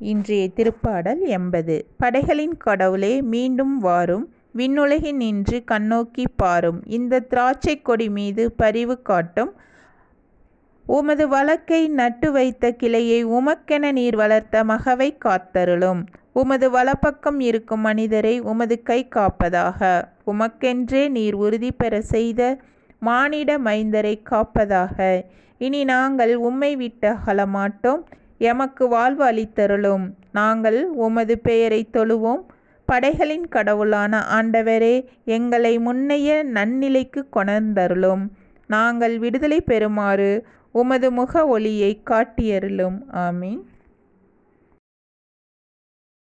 இன்றைய திருப்பாடல் எண்பது படைகளின் கடவுளே மீண்டும் வாரும் விண்ணுலகில் நின்று கண்ணோக்கி பாரும் இந்த திராட்சை கொடி மீது பரிவு காட்டும் உமது வழக்கை நட்டு வைத்த கிளையை உமக்கென நீர் வளர்த்த மகவை காத்தருளும் உமது வலப்பக்கம் இருக்கும் மனிதரை உமது கை காப்பதாக உமக்கென்றே நீர் உறுதி பெற செய்த மானிட மைந்தரை காப்பதாக இனி நாங்கள் உம்மை விட்டு அகலமாட்டோம் எமக்கு வாழ்வு அளித்தருளும் நாங்கள் உமது பெயரை தொழுவோம் படைகளின் கடவுளான ஆண்டவரே எங்களை முன்னைய நன்னிலைக்கு கொணர்ந்தருளும் நாங்கள் விடுதலை பெறுமாறு உமது முக ஒளியை காட்டியருளும் ஆமீன்